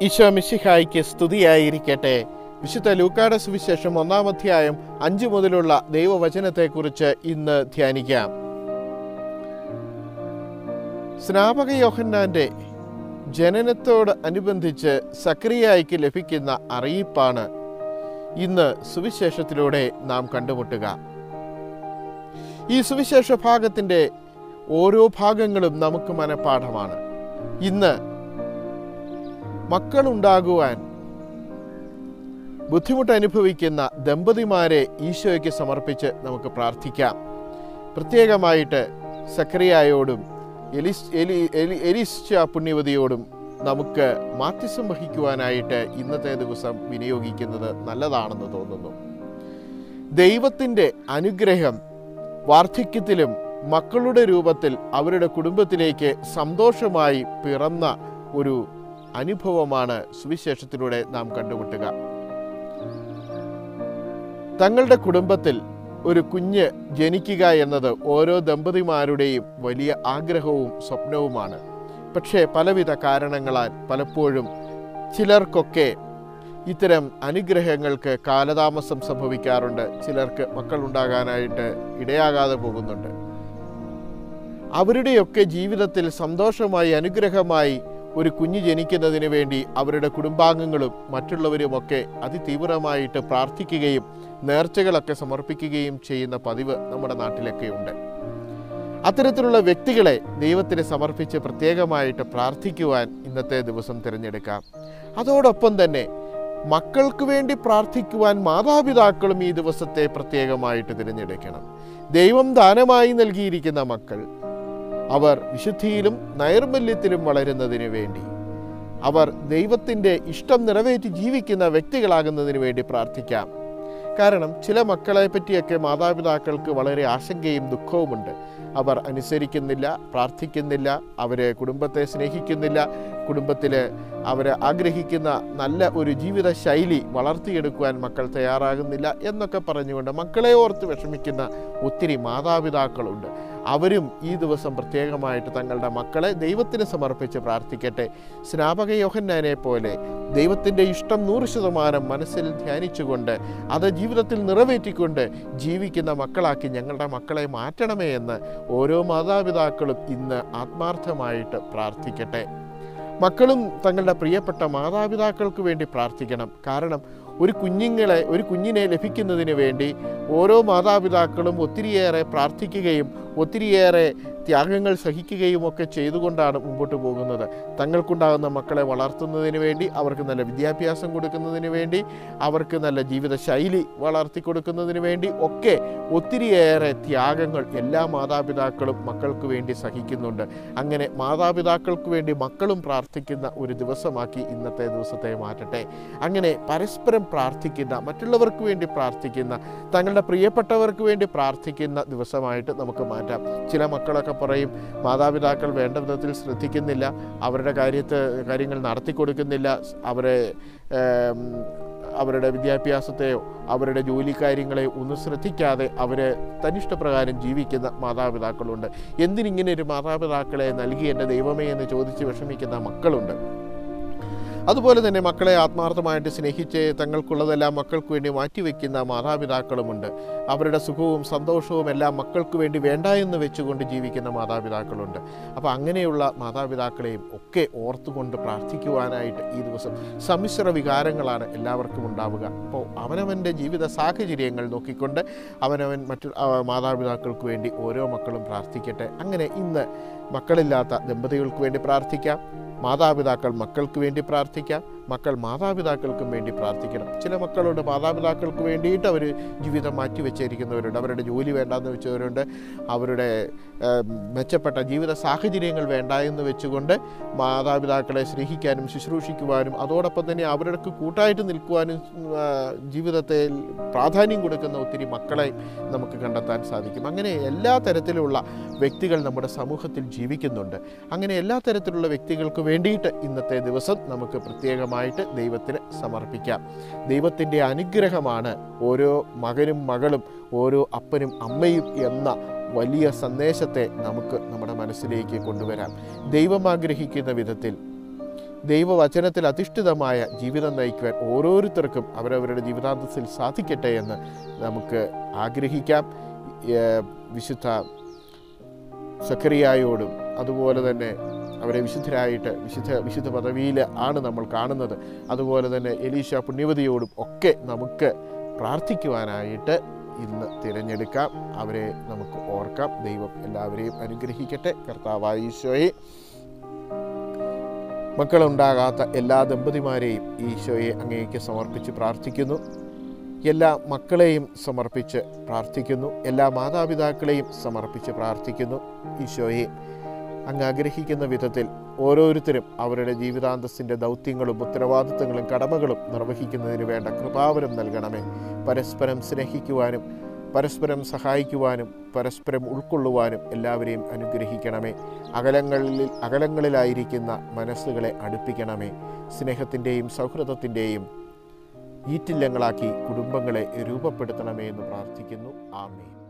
ഈശോ മിശിഹായിക്ക് സ്തുതിയായിരിക്കട്ടെ വിശുദ്ധ ലൂക്കാട സുവിശേഷം ഒന്നാം അധ്യായം അഞ്ച് മുതലുള്ള ദൈവവചനത്തെക്കുറിച്ച് ഇന്ന് ധ്യാനിക്കാം സ്നാപക യോഹന്നാന്റെ ജനനത്തോട് അനുബന്ധിച്ച് സക്രിയായിക്ക് ലഭിക്കുന്ന അറിയിപ്പാണ് ഇന്ന് സുവിശേഷത്തിലൂടെ നാം കണ്ടുമുട്ടുക ഈ സുവിശേഷ ഭാഗത്തിൻ്റെ ഓരോ ഭാഗങ്ങളും നമുക്ക് മനഃപ്പാഠമാണ് ഇന്ന് മക്കളുണ്ടാകുവാൻ ബുദ്ധിമുട്ട് അനുഭവിക്കുന്ന ദമ്പതിമാരെ ഈശോയ്ക്ക് സമർപ്പിച്ച് നമുക്ക് പ്രാർത്ഥിക്കാം പ്രത്യേകമായിട്ട് സക്രിയായോടും എലിസ് എലി എലി എലിസ്ച പുണ്യവതിയോടും നമുക്ക് മാധ്യസം വഹിക്കുവാനായിട്ട് ഇന്നത്തെ ദിവസം വിനിയോഗിക്കുന്നത് നല്ലതാണെന്ന് തോന്നുന്നു ദൈവത്തിൻ്റെ അനുഗ്രഹം വാർദ്ധക്യത്തിലും മക്കളുടെ രൂപത്തിൽ അവരുടെ കുടുംബത്തിലേക്ക് സന്തോഷമായി പിറന്ന ഒരു അനുഭവമാണ് സുവിശേഷത്തിലൂടെ നാം കണ്ടുമുട്ടുക തങ്ങളുടെ കുടുംബത്തിൽ ഒരു കുഞ്ഞ് ജനിക്കുക എന്നത് ഓരോ ദമ്പതിമാരുടെയും വലിയ ആഗ്രഹവും സ്വപ്നവുമാണ് പക്ഷേ പലവിധ കാരണങ്ങളാൽ പലപ്പോഴും ചിലർക്കൊക്കെ ഇത്തരം അനുഗ്രഹങ്ങൾക്ക് കാലതാമസം സംഭവിക്കാറുണ്ട് ചിലർക്ക് മക്കളുണ്ടാകാനായിട്ട് ഇടയാകാതെ പോകുന്നുണ്ട് അവരുടെയൊക്കെ ജീവിതത്തിൽ സന്തോഷമായി അനുഗ്രഹമായി ഒരു കുഞ്ഞ് ജനിക്കുന്നതിന് വേണ്ടി അവരുടെ കുടുംബാംഗങ്ങളും മറ്റുള്ളവരുമൊക്കെ അതിതീവ്രമായിട്ട് പ്രാർത്ഥിക്കുകയും നേർച്ചകളൊക്കെ സമർപ്പിക്കുകയും ചെയ്യുന്ന പതിവ് നമ്മുടെ നാട്ടിലൊക്കെ ഉണ്ട് അത്തരത്തിലുള്ള വ്യക്തികളെ ദൈവത്തിന് സമർപ്പിച്ച് പ്രത്യേകമായിട്ട് പ്രാർത്ഥിക്കുവാൻ ഇന്നത്തെ ദിവസം തിരഞ്ഞെടുക്കാം അതോടൊപ്പം തന്നെ മക്കൾക്ക് വേണ്ടി പ്രാർത്ഥിക്കുവാൻ മാതാപിതാക്കളും ഈ ദിവസത്തെ പ്രത്യേകമായിട്ട് തിരഞ്ഞെടുക്കണം ദൈവം ദാനമായി നൽകിയിരിക്കുന്ന മക്കൾ അവർ വിശുദ്ധിയിലും നൈർമല്യത്തിലും വളരുന്നതിന് വേണ്ടി അവർ ദൈവത്തിൻ്റെ ഇഷ്ടം നിറവേറ്റി ജീവിക്കുന്ന വ്യക്തികളാകുന്നതിന് വേണ്ടി പ്രാർത്ഥിക്കാം കാരണം ചില മക്കളെ പറ്റിയൊക്കെ മാതാപിതാക്കൾക്ക് വളരെ ആശങ്കയും ദുഃഖവുമുണ്ട് അവർ അനുസരിക്കുന്നില്ല പ്രാർത്ഥിക്കുന്നില്ല അവർ കുടുംബത്തെ സ്നേഹിക്കുന്നില്ല കുടുംബത്തിൽ അവർ ആഗ്രഹിക്കുന്ന നല്ല ഒരു ജീവിത ശൈലി വളർത്തിയെടുക്കുവാൻ മക്കൾ തയ്യാറാകുന്നില്ല എന്നൊക്കെ പറഞ്ഞുകൊണ്ട് മക്കളെ ഓർത്ത് വിഷമിക്കുന്ന ഒത്തിരി മാതാപിതാക്കളുണ്ട് അവരും ഈ ദിവസം പ്രത്യേകമായിട്ട് തങ്ങളുടെ മക്കളെ ദൈവത്തിന് സമർപ്പിച്ച് പ്രാർത്ഥിക്കട്ടെ സ്നാപക യോഹന്നാനെ പോലെ ദൈവത്തിൻ്റെ ഇഷ്ടം നൂറ് ശതമാനം മനസ്സിൽ ധ്യാനിച്ചുകൊണ്ട് അത് ജീവിതത്തിൽ നിറവേറ്റിക്കൊണ്ട് ജീവിക്കുന്ന മക്കളാക്കി ഞങ്ങളുടെ മക്കളെ മാറ്റണമേ എന്ന് ഓരോ മാതാപിതാക്കളും ഇന്ന് ആത്മാർത്ഥമായിട്ട് പ്രാർത്ഥിക്കട്ടെ മക്കളും തങ്ങളുടെ പ്രിയപ്പെട്ട മാതാപിതാക്കൾക്ക് വേണ്ടി പ്രാർത്ഥിക്കണം കാരണം ഒരു കുഞ്ഞുങ്ങളെ ഒരു കുഞ്ഞിനെ ലഭിക്കുന്നതിന് വേണ്ടി ഓരോ മാതാപിതാക്കളും ഒത്തിരിയേറെ പ്രാർത്ഥിക്കുകയും ഒത്തിരിയേറെ ത്യാഗങ്ങൾ സഹിക്കുകയും ഒക്കെ ചെയ്തുകൊണ്ടാണ് മുമ്പോട്ട് പോകുന്നത് തങ്ങൾക്കുണ്ടാകുന്ന മക്കളെ വളർത്തുന്നതിന് വേണ്ടി അവർക്ക് നല്ല വിദ്യാഭ്യാസം കൊടുക്കുന്നതിന് വേണ്ടി അവർക്ക് നല്ല ജീവിത ശൈലി വളർത്തി കൊടുക്കുന്നതിന് വേണ്ടി ഒക്കെ ഒത്തിരിയേറെ ത്യാഗങ്ങൾ എല്ലാ മാതാപിതാക്കളും മക്കൾക്ക് വേണ്ടി സഹിക്കുന്നുണ്ട് അങ്ങനെ മാതാപിതാക്കൾക്ക് വേണ്ടി മക്കളും പ്രാർത്ഥിക്കുന്ന ഒരു ദിവസമാക്കി ഇന്നത്തെ ദിവസത്തെ മാറ്റട്ടെ അങ്ങനെ പരസ്പരം പ്രാർത്ഥിക്കുന്ന മറ്റുള്ളവർക്ക് വേണ്ടി പ്രാർത്ഥിക്കുന്ന തങ്ങളുടെ പ്രിയപ്പെട്ടവർക്ക് വേണ്ടി പ്രാർത്ഥിക്കുന്ന ദിവസമായിട്ട് നമുക്ക് മാറ്റാം ചില മക്കളൊക്കെ പറയും മാതാപിതാക്കൾ വേണ്ട വിധത്തിൽ ശ്രദ്ധിക്കുന്നില്ല അവരുടെ കാര്യത്ത് കാര്യങ്ങൾ നടത്തി കൊടുക്കുന്നില്ല അവരെ ഏം, അവരുടെ വിദ്യാഭ്യാസത്തെയോ അവരുടെ ജോലി കാര്യങ്ങളെയോ ഒന്നും ശ്രദ്ധിക്കാതെ അവർ തനിഷ്ടപ്രകാരം ജീവിക്കുന്ന മാതാപിതാക്കളുണ്ട് എന്തിനിങ്ങനെ ഒരു മാതാപിതാക്കളെ നൽകി എൻ്റെ ദൈവമേ എന്ന് ചോദിച്ച് വിഷമിക്കുന്ന മക്കളുണ്ട് അതുപോലെ തന്നെ മക്കളെ ആത്മാർത്ഥമായിട്ട് സ്നേഹിച്ച് തങ്ങൾക്കുള്ളതെല്ലാം മക്കൾക്ക് വേണ്ടി മാറ്റിവെക്കുന്ന മാതാപിതാക്കളുമുണ്ട് അവരുടെ സുഖവും സന്തോഷവും എല്ലാം മക്കൾക്ക് വേണ്ടി വേണ്ട എന്ന് വെച്ചുകൊണ്ട് ജീവിക്കുന്ന മാതാപിതാക്കളുണ്ട് അപ്പോൾ അങ്ങനെയുള്ള മാതാപിതാക്കളെയും ഒക്കെ ഓർത്തുകൊണ്ട് പ്രാർത്ഥിക്കുവാനായിട്ട് ഈ ദിവസം സമ്മിശ്ര വികാരങ്ങളാണ് എല്ലാവർക്കും ഉണ്ടാവുക അപ്പോൾ അവനവൻ്റെ ജീവിത സാഹചര്യങ്ങൾ നോക്കിക്കൊണ്ട് അവനവൻ മറ്റു ആ, മാതാപിതാക്കൾക്ക് വേണ്ടി ഓരോ മക്കളും പ്രാർത്ഥിക്കട്ടെ അങ്ങനെ ഇന്ന് മക്കളില്ലാത്ത ദമ്പതികൾക്ക് വേണ്ടി പ്രാർത്ഥിക്കാം മാതാപിതാക്കൾ മക്കൾക്ക് വേണ്ടി പ്രാർത്ഥിക്കാം മക്കൾ മാതാപിതാക്കൾക്കും വേണ്ടി പ്രാർത്ഥിക്കണം ചില മക്കളുണ്ട് മാതാപിതാക്കൾക്ക് വേണ്ടിയിട്ട് അവർ ജീവിതം മാറ്റി വെച്ചിരിക്കുന്നവരുണ്ട് അവരുടെ ജോലി വേണ്ടാന്ന് വെച്ചവരുണ്ട് അവരുടെ ഏം, മെച്ചപ്പെട്ട ജീവിത സാഹചര്യങ്ങൾ വേണ്ട എന്ന് വെച്ചുകൊണ്ട് മാതാപിതാക്കളെ സ്നേഹിക്കാനും ശുശ്രൂഷിക്കുവാനും അതോടൊപ്പം തന്നെ അവർക്ക് കൂട്ടായിട്ട് നിൽക്കുവാനും ആ, ജീവിതത്തെ പ്രാധാന്യം കൊടുക്കുന്ന ഒത്തിരി മക്കളെ നമുക്ക് കണ്ടെത്താൻ സാധിക്കും അങ്ങനെ എല്ലാ തരത്തിലുള്ള വ്യക്തികൾ നമ്മുടെ സമൂഹത്തിൽ ജീവിക്കുന്നുണ്ട് അങ്ങനെ എല്ലാ തരത്തിലുള്ള വ്യക്തികൾക്ക് വേണ്ടിയിട്ട് ഇന്നത്തെ ദിവസം നമുക്ക് പ്രത്യേകമായിട്ട് ദൈവത്തിന് സമർപ്പിക്കാം ദൈവത്തിൻ്റെ അനുഗ്രഹമാണ് ഓരോ മകനും മകളും ഓരോ അപ്പനും അമ്മയും എന്ന വലിയ സന്ദേശത്തെ നമുക്ക് നമ്മുടെ മനസ്സിലേക്ക് കൊണ്ടുവരാം ദൈവം ആഗ്രഹിക്കുന്ന വിധത്തിൽ ദൈവവചനത്തിൽ അധിഷ്ഠിതമായ ജീവിതം നയിക്കുവാൻ ഓരോരുത്തർക്കും അവരവരുടെ ജീവിതാന്തത്തിൽ സാധിക്കട്ടെ എന്ന് നമുക്ക് ആഗ്രഹിക്കാം ഏഹ് വിശുദ്ധ സക്കറിയായോടും അതുപോലെ തന്നെ അവരെ വിശുദ്ധരായിട്ട് വിശുദ്ധ വിശുദ്ധ പദവിയിൽ ആണ് നമ്മൾ കാണുന്നത് അതുപോലെ തന്നെ എലീഷ പുണ്യവതിയോടും ഒക്കെ നമുക്ക് പ്രാർത്ഥിക്കുവാനായിട്ട് ഇന്ന് തിരഞ്ഞെടുക്കാം അവരെ നമുക്ക് ഓർക്കാം ദൈവം എല്ലാവരെയും അനുഗ്രഹിക്കട്ടെ കർത്താവായ ഈശോയെ മക്കളുണ്ടാകാത്ത എല്ലാ ദമ്പതിമാരെയും ഈശോയെ അങ്ങേക്ക് സമർപ്പിച്ച് പ്രാർത്ഥിക്കുന്നു എല്ലാ മക്കളെയും സമർപ്പിച്ച് പ്രാർത്ഥിക്കുന്നു എല്ലാ മാതാപിതാക്കളെയും സമർപ്പിച്ച് പ്രാർത്ഥിക്കുന്നു ഈശോയെ അങ്ങ് ആഗ്രഹിക്കുന്ന വിധത്തിൽ ഓരോരുത്തരും അവരുടെ ജീവിതാന്തസ്സിൻ്റെ ദൗത്യങ്ങളും ഉത്തരവാദിത്തങ്ങളും കടമകളും നിർവഹിക്കുന്നതിന് വേണ്ട കൃപാവരം നൽകണമേ പരസ്പരം സ്നേഹിക്കുവാനും പരസ്പരം സഹായിക്കുവാനും പരസ്പരം ഉൾക്കൊള്ളുവാനും എല്ലാവരെയും അനുഗ്രഹിക്കണമേ അകലങ്ങളിൽ അകലങ്ങളിലായിരിക്കുന്ന മനസ്സുകളെ അടുപ്പിക്കണമേ സ്നേഹത്തിൻ്റെയും സൗഹൃദത്തിൻ്റെയും ഈറ്റില്ലങ്ങളാക്കി കുടുംബങ്ങളെ രൂപപ്പെടുത്തണമേ എന്ന് പ്രാർത്ഥിക്കുന്നു ആമേൻ